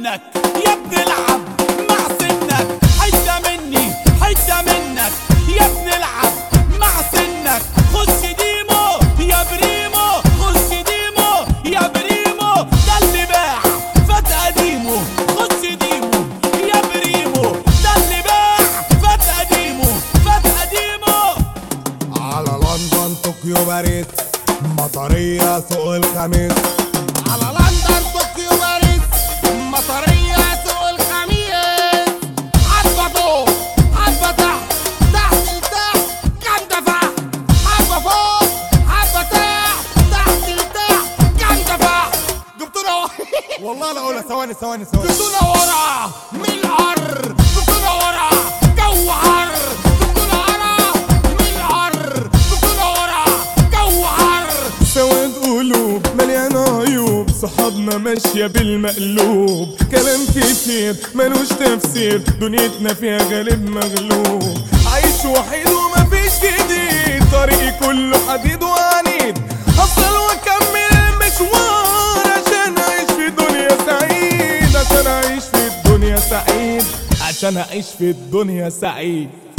منك يا ابن العب مع سنك حتة مني حتة منك يا ابن العب مع سنك خش ديمو يا بريمو خش ديمو يا بريمو ده اللي باع فات قديمه خش ديمو يا بريمو ده اللي باع فات قديمه فات قديمه على لندن طوكيو باريس مطرية سوق الخميس على لندن طوكيو باريس مطرية سوق الخميس حبة فوق حبة تحت تحت لتحت كام دفع حبة فوق حبة تحت تحت لتحت كام دفع جبتونا والله لا اقولها ثواني ثواني ثواني جبتونا ورا من الحر جبتونا ورا جو حر جبتونا ورا من الحر جبتونا ورا جو حر سواد قلوب مليانة عيوب صحابنا ماشية بالمقلوب كلام كتير ملوش تفسير دنيتنا فيها غالب مغلوب عايش وحيد ومفيش جديد طريقي كله حديد وعنيد هفضل واكمل المشوار عشان اعيش في دنيا سعيد عشان اعيش في الدنيا سعيد عشان اعيش في الدنيا سعيد